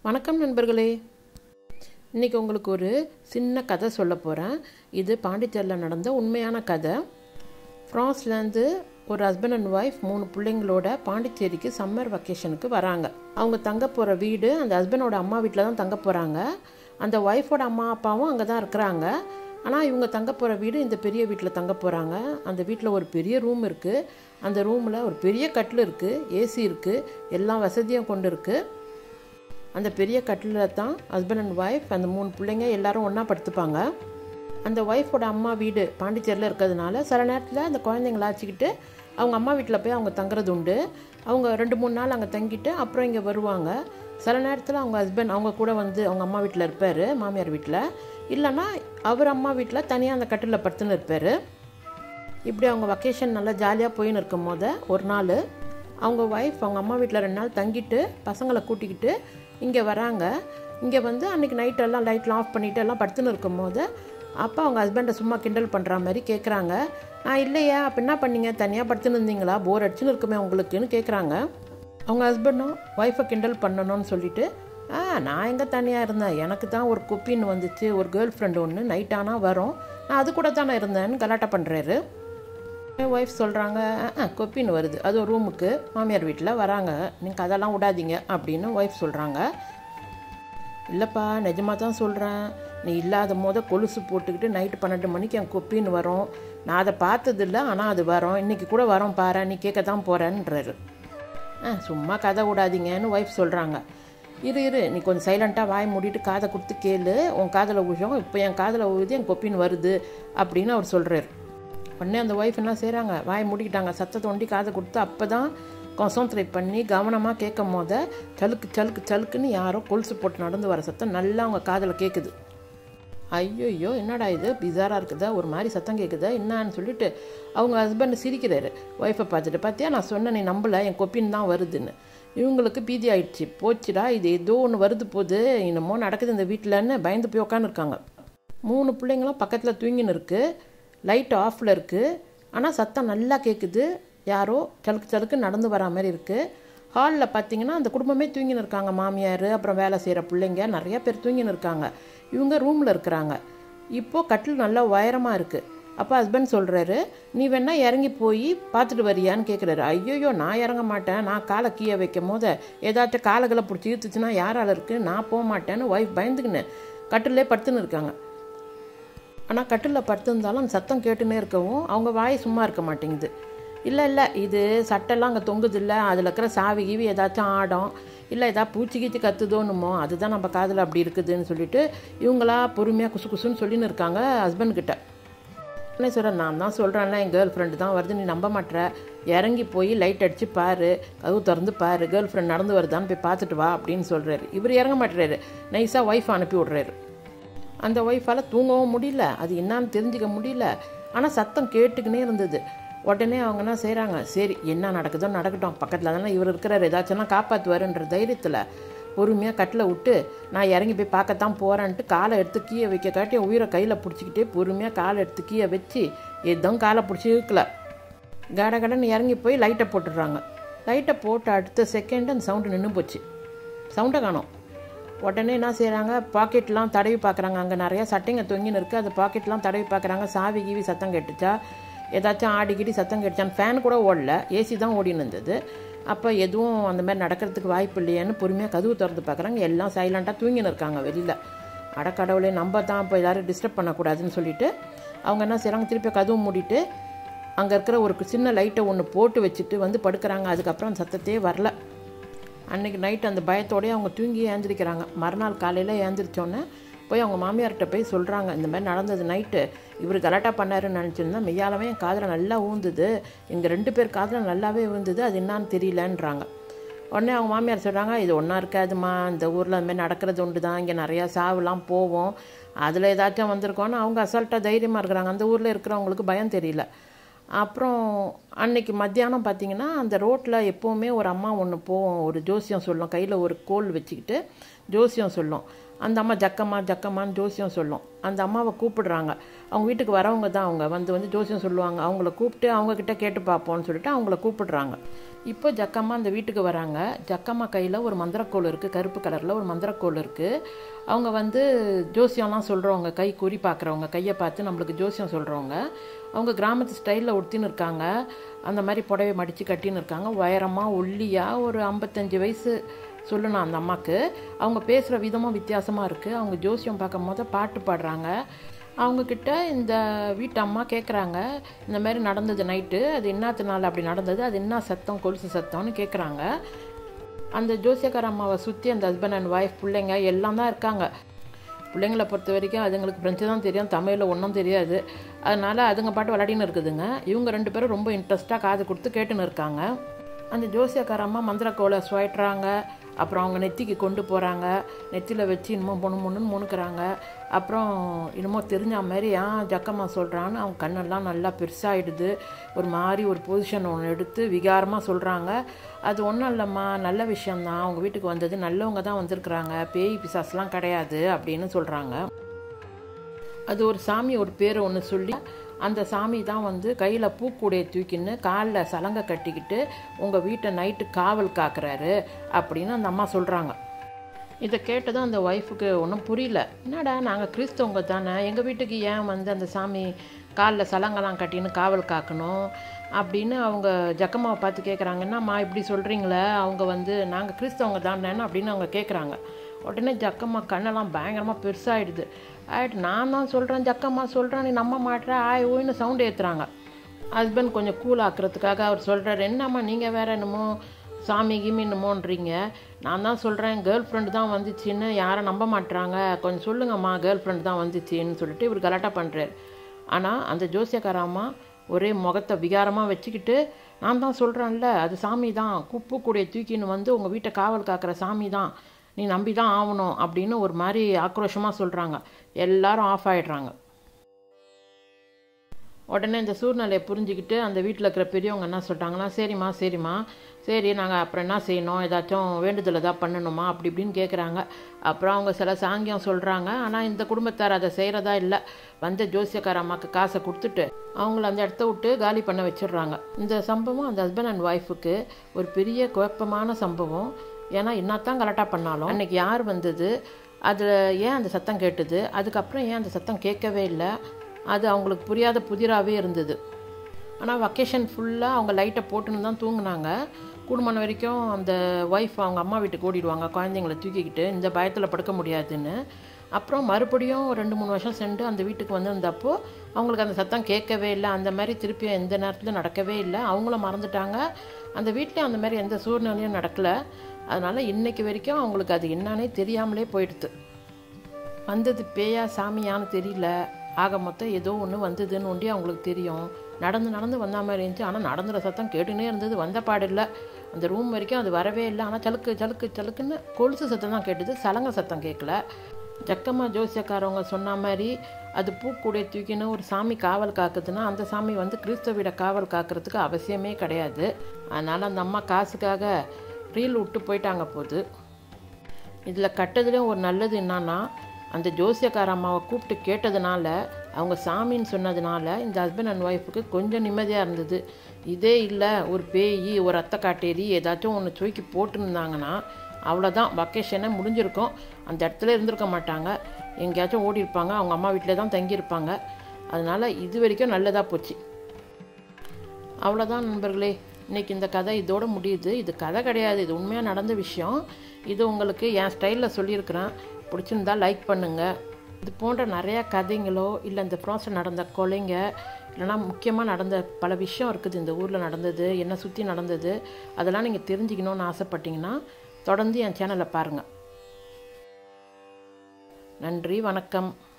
வணக்கம் நண்பர்களே இன்றைக்கி உங்களுக்கு ஒரு சின்ன கதை சொல்ல போகிறேன் இது பாண்டிச்சேரியில் நடந்த உண்மையான கதை ஃப்ரான்ஸ்லேருந்து ஒரு ஹஸ்பண்ட் அண்ட் ஒய்ஃப் மூணு பிள்ளைங்களோட பாண்டிச்சேரிக்கு சம்மர் வெக்கேஷனுக்கு வராங்க அவங்க தங்க போகிற வீடு அந்த ஹஸ்பண்டோட அம்மா வீட்டில் தான் தங்க போகிறாங்க அந்த ஒய்ஃபோட அம்மா அப்பாவும் அங்கே தான் இருக்கிறாங்க ஆனால் இவங்க தங்க போகிற வீடு இந்த பெரிய வீட்டில் தங்க போகிறாங்க அந்த வீட்டில் ஒரு பெரிய ரூம் இருக்குது அந்த ரூமில் ஒரு பெரிய கட்டில் இருக்குது ஏசி இருக்குது எல்லா வசதியும் கொண்டு இருக்குது அந்த பெரிய கட்டிலில் தான் ஹஸ்பண்ட் அண்ட் ஒய்ஃப் அந்த மூணு பிள்ளைங்க எல்லாரும் ஒன்றா படுத்துப்பாங்க அந்த ஒய்ஃபோட அம்மா வீடு பாண்டிச்சேரியில் இருக்கிறதுனால சில நேரத்தில் அந்த குழந்தைங்கள அழைச்சிக்கிட்டு அவங்க அம்மா வீட்டில் போய் அவங்க தங்குறது உண்டு அவங்க ரெண்டு மூணு நாள் அங்கே தங்கிட்டு அப்புறம் இங்கே வருவாங்க சில நேரத்தில் அவங்க ஹஸ்பண்ட் அவங்க கூட வந்து அவங்க அம்மா வீட்டில் இருப்பார் மாமியார் வீட்டில் இல்லைன்னா அவர் அம்மா வீட்டில் தனியாக அந்த கட்டிலில் படுத்துன்னு இருப்பார் இப்படி அவங்க வெக்கேஷன் நல்லா ஜாலியாக போயின்னு இருக்கும் போது ஒரு நாள் அவங்க ஒய்ஃப் அவங்க அம்மா வீட்டில் ரெண்டு நாள் தங்கிட்டு பசங்களை கூட்டிக்கிட்டு இங்கே வராங்க இங்கே வந்து அன்றைக்கி நைட்டெல்லாம் லைட்லாம் ஆஃப் பண்ணிவிட்டு எல்லாம் படுத்துன்னு இருக்கும் போது அப்போ அவங்க ஹஸ்பண்டை சும்மா கிண்டல் பண்ணுற மாதிரி கேட்குறாங்க நான் இல்லையா அப்போ என்ன பண்ணீங்க தனியாக படுத்துன்னு இருந்தீங்களா போர் அடிச்சுன்னு இருக்குமே உங்களுக்குன்னு கேட்குறாங்க அவங்க ஹஸ்பண்டும் ஒய்ஃபை கிண்டல் பண்ணணும்னு சொல்லிட்டு ஆ நான் எங்கே தனியாக இருந்தேன் எனக்கு தான் ஒரு குப்பின்னு வந்துச்சு ஒரு கேர்ள் ஃப்ரெண்டு ஒன்று நைட் ஆனால் வரும் நான் அது கூட தானே இருந்தேன்னு கலாட்டா பண்ணுறாரு என் ஒய்ஃப் சொல்கிறாங்க கொப்பின்னு வருது அது ஒரு ரூமுக்கு மாமியார் வீட்டில் வராங்க நீங்கள் அதெல்லாம் விடாதீங்க அப்படின்னு ஒய்ஃப் சொல்கிறாங்க இல்லைப்பா நிஜமாக தான் சொல்கிறேன் நீ இல்லாத போத கொலுசு போட்டுக்கிட்டு நைட்டு பன்னெண்டு மணிக்கு என் கொப்பின்னு வரும் நான் அதை பார்த்ததில்ல ஆனால் அது வரும் இன்றைக்கி கூட வரோம் பாரு நீ கேட்க தான் போகிறேன்றாரு ஆ சும்மா கதை விடாதீங்கன்னு ஒய்ஃப் சொல்கிறாங்க இரு இரு நீ கொஞ்சம் சைலண்ட்டாக வாய் மூடிட்டு காதை கொடுத்து கேளு உன் காதில் உழும் இப்போ என் காதில் உழுது என் கொப்பின்னு வருது அப்படின்னு அவர் சொல்கிறார் உடனே அந்த ஒய்ஃப் என்ன செய்கிறாங்க வாய் மூடிக்கிட்டாங்க சத்தத்தை ஒண்டி காதை கொடுத்து அப்போ தான் கான்சன்ட்ரேட் பண்ணி கவனமாக கேட்கும் போத சலுக்கு சலுக்கு சலுக்குன்னு யாரோ கொலுசு போட்டு நடந்து வர சத்தம் நல்லா அவங்க காதில் கேட்குது ஐயோ என்னடா இது பிசாராக இருக்குதா ஒரு மாதிரி சத்தம் கேட்குதா என்னான்னு சொல்லிட்டு அவங்க ஹஸ்பண்ட் சிரிக்கிறாரு ஒய்ஃபை பார்த்துட்டு பார்த்தியா நான் சொன்னேன் நீ நம்பல என் கொப்பின் தான் வருதுன்னு இவங்களுக்கு பீதி ஆயிடுச்சு போச்சுடா இது ஏதோ ஒன்று வருது போகுது என்னமோ நடக்குது இந்த வீட்டிலன்னு பயந்து போய் உட்காந்துருக்காங்க மூணு பிள்ளைங்களும் பக்கத்தில் தூங்கின்னு இருக்குது லைட் ஆஃபில் இருக்குது ஆனால் சத்தம் நல்லா கேட்குது யாரோ சலுக்கு சலுக்கு நடந்து வரா மாதிரி இருக்குது ஹாலில் பார்த்தீங்கன்னா அந்த குடும்பமே தூங்கின்னு இருக்காங்க மாமியார் அப்புறம் வேலை செய்கிற பிள்ளைங்க நிறைய பேர் தூங்கின்னு இருக்காங்க இவங்க ரூமில் இருக்கிறாங்க இப்போது கட்டில் நல்லா உயரமாக இருக்குது அப்போ ஹஸ்பண்ட் சொல்கிறாரு நீ வேணா இறங்கி போய் பார்த்துட்டு வரியான்னு கேட்குறாரு ஐயோயோ நான் இறங்க மாட்டேன் நான் காலை கீழே வைக்கும் போது ஏதாச்சும் காலைகளை பிடிச்சி இழுத்துச்சுன்னா யாரால் இருக்குது நான் போக மாட்டேன்னு ஒய்ஃப் பயந்துக்கின்னு கட்டிலே படுத்துன்னு இருக்காங்க ஆனால் கட்டிலில் படுத்திருந்தாலும் அந்த சத்தம் கேட்டுன்னே இருக்கவும் அவங்க வாய் சும்மா இருக்க மாட்டேங்குது இல்லை இல்லை இது சட்டெல்லாம் அங்கே தொங்குது இல்லை அதில் இருக்கிற சாவி கீவி ஏதாச்சும் ஆடும் இல்லை ஏதாவது பூச்சி கீச்சி கத்துதோன்னுமோ அதுதான் நம்ம காதில் அப்படி இருக்குதுன்னு சொல்லிட்டு இவங்களா பொறுமையாக குசு குசுன்னு சொல்லின்னு இருக்காங்க ஹஸ்பண்ட்கிட்ட என்ன சொல்கிறேன் நான் தான் சொல்கிறேன்ல என் கேர்ள் ஃப்ரெண்டு தான் வருது நீ நம்ப மாட்டேற இறங்கி போய் லைட் அடித்து பாரு கதவு திறந்து பாரு கேர்ள் ஃப்ரெண்ட் நடந்து வருதான்னு போய் பார்த்துட்டு வா அப்படின்னு சொல்கிறாரு இவர் இறங்க மாட்டுறாரு நைஸாக ஒய்ஃப் அனுப்பி விட்றாரு அந்த ஒய்ஃபால் தூங்கவும் முடியல அது என்னான்னு தெரிஞ்சுக்க முடியல ஆனால் சத்தம் கேட்டுக்கினே இருந்தது உடனே அவங்க என்ன செய்கிறாங்க சரி என்ன நடக்குதோ நடக்கட்டும் பக்கத்தில் தானே இவர் இருக்கிறார் ஏதாச்சும்னா காப்பாற்றுவாருன்ற தைரியத்தில் பொறுமையாக கட்டில் விட்டு நான் இறங்கி போய் பார்க்கத்தான் போகிறேன்ட்டு காலை எடுத்து கீழே வைக்க காட்டி உயிரை கையில் பிடிச்சிக்கிட்டே பொறுமையாக காலை எடுத்து கீழே வச்சு எதுவும் காலை பிடிச்சி இழுக்கல கட கடன்னு இறங்கி போய் லைட்டை போட்டுடுறாங்க லைட்டை போட்டு அடுத்த செகண்ட் அந்த சவுண்டு நின்று போச்சு சவுண்டை காணும் உடனே என்ன செய்கிறாங்க பாக்கெட்லாம் தடவி பார்க்குறாங்க அங்கே நிறையா சட்டைங்க தொங்கின்னு இருக்குது அந்த பாக்கெட்லாம் தடவி பார்க்குறாங்க சாவி கீவி சத்தம் கேட்டுச்சா ஏதாச்சும் ஆடிக்கிடி சத்தம் கேட்டுச்சான்னு ஃபேன் கூட ஓடல ஏசி தான் ஓடின்னு இருந்தது அப்போ எதுவும் அந்த மாதிரி நடக்கிறதுக்கு வாய்ப்பு இல்லையான்னு பொறுமையாக கதவு திறந்து பார்க்குறாங்க எல்லாம் சைலண்ட்டாக தூங்கின்னு இருக்காங்க வெளியில் அடக்கடவுளே நம்ம தான் இப்போ எல்லோரும் டிஸ்டர்ப் பண்ணக்கூடாதுன்னு சொல்லிட்டு அவங்க என்ன செய்கிறாங்க திருப்பி கதவு மூடிட்டு அங்கே இருக்கிற ஒரு சின்ன லைட்டை ஒன்று போட்டு வச்சுட்டு வந்து படுக்கிறாங்க அதுக்கப்புறம் அந்த சத்தத்தையே வரல அன்றைக்கி நைட் அந்த பயத்தோடய அவங்க தூங்கி ஏந்திரிக்கிறாங்க மறுநாள் காலையில் ஏந்திரிச்சோன்னே போய் அவங்க மாமியார்கிட்ட போய் சொல்கிறாங்க இந்த மாதிரி நடந்தது நைட்டு இவர் கலாட்டா பண்ணாருன்னு நினச்சிருந்தா மெய்யாலவே என் காதில் நல்லா ஊந்துது எங்கள் ரெண்டு பேர் காதில் நல்லாவே விழுந்தது அது என்னான்னு தெரியலன்றாங்க உடனே அவங்க மாமியார் சொல்கிறாங்க இது ஒன்றா இருக்காதுமா இந்த ஊரில் அந்த மாதிரி நடக்கிறது உண்டு தான் இங்கே நிறையா சாவுலாம் போவோம் அதில் ஏதாச்சும் வந்திருக்கோன்னு அவங்க அசால்ட்டாக தைரியமாக இருக்கிறாங்க அந்த ஊரில் இருக்கிறவங்களுக்கு பயம் தெரியல அப்புறம் அன்னைக்கு மத்தியானம் பார்த்தீங்கன்னா அந்த ரோட்டில் எப்போவுமே ஒரு அம்மா ஒன்று போவோம் ஒரு ஜோசியம் சொல்லும் கையில் ஒரு கோல் வச்சுக்கிட்டு ஜோசியம் சொல்லும் அந்த அம்மா ஜக்கம்மா ஜக்கம்மான்னு ஜோசியம் சொல்லும் அந்த அம்மாவை கூப்பிடுறாங்க அவங்க வீட்டுக்கு வரவங்க தான் அவங்க வந்து வந்து ஜோசியம் சொல்லுவாங்க அவங்கள கூப்பிட்டு அவங்கக்கிட்ட கேட்டு பார்ப்போம்னு சொல்லிட்டு அவங்கள கூப்பிடுறாங்க இப்போ ஜக்கம்மா அந்த வீட்டுக்கு வராங்க ஜக்கம்மா கையில் ஒரு மந்திரக்கோள் இருக்குது கருப்பு கலரில் ஒரு மந்திரக்கோள் இருக்குது அவங்க வந்து ஜோசியம்லாம் சொல்கிறவங்க கை குறி பார்க்குறவங்க கையை பார்த்து நம்மளுக்கு ஜோசியம் சொல்கிறவங்க அவங்க கிராமத்து ஸ்டைலில் ஒட்டின்னு இருக்காங்க அந்த மாதிரி புடவை மடித்து கட்டின்னு இருக்காங்க உயரமாக ஒல்லியாக ஒரு ஐம்பத்தஞ்சு வயசு சொல்லணும் அந்த அம்மாவுக்கு அவங்க பேசுகிற விதமும் வித்தியாசமாக இருக்குது அவங்க ஜோசியம் பார்க்கும் போது பாட்டு பாடுறாங்க அவங்கக்கிட்ட இந்த வீட்டு அம்மா கேட்குறாங்க இந்த மாதிரி நடந்தது நைட்டு அது என்னத்தினால அப்படி நடந்தது அது என்ன சத்தம் கொலுசு சத்தம்னு கேட்குறாங்க அந்த ஜோசியக்கார அம்மாவை சுற்றி அந்த ஹஸ்பண்ட் அண்ட் ஒய்ஃப் பிள்ளைங்க எல்லாம் தான் இருக்காங்க பிள்ளைங்களை பொறுத்த வரைக்கும் அதுங்களுக்கு ஃப்ரெஞ்சு தான் தெரியும் தமிழில் ஒன்றும் தெரியாது அதனால் அதுங்க பாட்டு விளையாடின்னு இருக்குதுங்க இவங்க ரெண்டு பேரும் ரொம்ப இன்ட்ரெஸ்ட்டாக காது கொடுத்து கேட்டுன்னு இருக்காங்க அந்த ஜோசியக்கார அம்மா மந்திரக்கோலை சுவைட்டுறாங்க அப்புறம் அவங்க நெத்திக்கு கொண்டு போகிறாங்க நெத்தியில் வச்சு இன்னமும் பொண்ணு பொண்ணுன்னு முணுக்கிறாங்க அப்புறம் என்னமோ தெரிஞ்ச மாதிரி ஆ ஜக்கம்மா சொல்கிறான்னு அவங்க கண்ணெல்லாம் நல்லா பெருசாகிடுது ஒரு மாதிரி ஒரு பொசிஷன் ஒன்று எடுத்து விகாரமாக சொல்கிறாங்க அது ஒன்றும் இல்லைம்மா நல்ல விஷயந்தான் அவங்க வீட்டுக்கு வந்தது நல்லவங்க தான் வந்திருக்கிறாங்க பேய் பிசாஸ்லாம் கிடையாது அப்படின்னு சொல்கிறாங்க அது ஒரு சாமி ஒரு பேரை ஒன்று சொல்லி அந்த சாமி தான் வந்து கையில் பூக்கூடையை தூக்கின்னு காலில் சலங்கை கட்டிக்கிட்டு உங்கள் வீட்டை நைட்டு காவல் காக்குறாரு அப்படின்னு அந்த அம்மா சொல்கிறாங்க இதை கேட்டதும் அந்த ஒய்ஃபுக்கு ஒன்றும் புரியல என்னடா நாங்கள் கிறிஸ்தவங்க தானே எங்கள் வீட்டுக்கு ஏன் வந்து அந்த சாமி காலில் சலங்கெல்லாம் கட்டின்னு காவல் காக்கணும் அப்படின்னு அவங்க ஜக்கம்மாவை பார்த்து கேட்குறாங்க என்னம்மா இப்படி சொல்கிறீங்களே அவங்க வந்து நாங்கள் கிறிஸ்தவங்க தானேன்னு அப்படின்னு அவங்க கேட்குறாங்க உடனே ஜக்கம்மா கண்ணெல்லாம் பயங்கரமாக பெருசாகிடுது ஆயிட்டு நான் தான் சொல்கிறேன் ஜக்கம்மா சொல்கிறேன் நீ நம்ப மாட்டேற ஆய் ஓய்னு சவுண்ட் ஏற்றுறாங்க ஹஸ்பண்ட் கொஞ்சம் கூல் ஆக்குறதுக்காக அவர் சொல்கிறார் என்னம்மா நீங்கள் வேற என்னமோ சாமி கிமி என்னமோன்றீங்க நான் தான் சொல்கிறேன் கேர்ள் ஃப்ரெண்டு தான் வந்துச்சுன்னு யாரும் நம்ப மாட்டுறாங்க கொஞ்சம் சொல்லுங்கம்மா கேர்ள் ஃப்ரெண்டு தான் வந்துச்சுன்னு சொல்லிட்டு இவர் கலாட்டா பண்ணுறாரு ஆனால் அந்த ஜோசியக்கார அம்மா ஒரே முகத்தை விகாரமாக வச்சுக்கிட்டு நான் தான் சொல்கிறேன்ல அது சாமி தான் குப்பு கூடைய தூக்கின்னு வந்து உங்கள் வீட்டை காவல் காக்கிற சாமி தான் நீ நம்பி தான் ஆகணும் அப்படின்னு ஒரு மாதிரி ஆக்ரோஷமாக சொல்கிறாங்க எல்லாரும் ஆஃப் ஆகிடுறாங்க உடனே இந்த சூழ்நிலையை புரிஞ்சுக்கிட்டு அந்த வீட்டில் இருக்கிற பெரியவங்க என்ன சொல்லிட்டாங்கன்னா சரிம்மா சரிம்மா சரி நாங்கள் அப்புறம் என்ன செய்யணும் ஏதாச்சும் வேண்டுதல் ஏதாவது பண்ணணுமா அப்படி இப்படின்னு கேட்குறாங்க அப்புறம் அவங்க சில சாங்கியம் சொல்கிறாங்க ஆனால் இந்த குடும்பத்தார் அதை செய்கிறதா இல்லை வந்த ஜோசியக்கார அம்மாவுக்கு காசை கொடுத்துட்டு அவங்கள அந்த இடத்த விட்டு காலி பண்ண வச்சிடுறாங்க இந்த சம்பவம் அந்த ஹஸ்பண்ட் அண்ட் ஒய்ஃபுக்கு ஒரு பெரிய குழப்பமான சம்பவம் ஏன்னா என்னத்தான் கரெக்டாக பண்ணாலும் அன்றைக்கி யார் வந்தது அதில் ஏன் அந்த சத்தம் கேட்டுது அதுக்கப்புறம் ஏன் அந்த சத்தம் கேட்கவே இல்லை அது அவங்களுக்கு புரியாத புதிராகவே இருந்தது ஆனால் வக்கேஷன் ஃபுல்லாக அவங்க லைட்டை போட்டுன்னு தான் தூங்குனாங்க குடும்பம் வரைக்கும் அந்த ஒய்ஃப் அவங்க அம்மா வீட்டுக்கு ஓடிடுவாங்க குழந்தைங்கள தூக்கிக்கிட்டு இந்த பயத்தில் படுக்க முடியாதுன்னு அப்புறம் மறுபடியும் ரெண்டு மூணு வருஷம் சென்று அந்த வீட்டுக்கு வந்திருந்தப்போ அவங்களுக்கு அந்த சத்தம் கேட்கவே இல்லை அந்த மாதிரி திருப்பி எந்த நேரத்தில் நடக்கவே இல்லை அவங்களும் மறந்துட்டாங்க அந்த வீட்லேயும் அந்த மாதிரி எந்த சூழ்நிலையும் நடக்கலை அதனால் இன்னைக்கு வரைக்கும் அவங்களுக்கு அது என்னன்னே தெரியாமலே போயிடுது வந்தது பேயா சாமியான்னு தெரியல ஆக மொத்தம் ஏதோ ஒன்று வந்ததுன்னு ஒண்டி அவங்களுக்கு தெரியும் நடந்து நடந்து வந்த மாதிரி இருந்துச்சு ஆனால் நடந்துற சத்தம் கேட்டுனே இருந்தது வந்த பாடு இல்லை அந்த ரூம் வரைக்கும் அது வரவே இல்லை ஆனால் சலுக்கு சலுக்கு சலுக்குன்னு கொலுசு சத்தம் தான் கேட்டுது சலங்க சத்தம் கேட்கல ஜக்கம்மா ஜோசியக்காரவங்க சொன்ன மாதிரி அது பூக்கூடைய தூக்கின்னு ஒரு சாமி காவல் காக்குதுன்னா அந்த சாமி வந்து கிறிஸ்தவ வீட காவல் காக்கிறதுக்கு அவசியமே கிடையாது அதனால் அந்த அம்மா காசுக்காக ரீல் விட்டு போயிட்டாங்க போது இதில் கட்டதுலேயும் ஒரு நல்லது என்னன்னா அந்த ஜோசியக்கார அம்மாவை கூப்பிட்டு கேட்டதுனால அவங்க சாமின்னு சொன்னதுனால இந்த ஹஸ்பண்ட் அண்ட் ஒய்ஃபுக்கு கொஞ்சம் நிம்மதியாக இருந்தது இதே இல்லை ஒரு பேய் ஒரு அத்தை காட்டேரி ஏதாச்சும் ஒன்று தூக்கி போட்டுருந்தாங்கன்னா அவ்வளோதான் வக்கேஷனே முடிஞ்சிருக்கும் அந்த இடத்துல இருந்திருக்க மாட்டாங்க எங்கேயாச்சும் ஓடி இருப்பாங்க அவங்க அம்மா வீட்டில் தான் தங்கியிருப்பாங்க அதனால் இது வரைக்கும் நல்லதாக போச்சு அவ்வளோதான் நண்பர்களே இன்றைக்கி இந்த கதை இதோட முடியுது இது கதை கிடையாது இது உண்மையாக நடந்த விஷயம் இது உங்களுக்கு என் ஸ்டைலில் சொல்லியிருக்கிறேன் பிடிச்சிருந்தா லைக் பண்ணுங்கள் இது போன்ற நிறையா கதைங்களோ இல்லை இந்த ப்ராசஸ் நடந்த கொலைங்க இல்லைனா முக்கியமாக நடந்த பல விஷயம் இருக்குது இந்த ஊரில் நடந்தது என்னை சுற்றி நடந்தது அதெல்லாம் நீங்கள் தெரிஞ்சுக்கணுன்னு ஆசைப்பட்டீங்கன்னா தொடர்ந்து என் சேனலை பாருங்கள் நன்றி வணக்கம்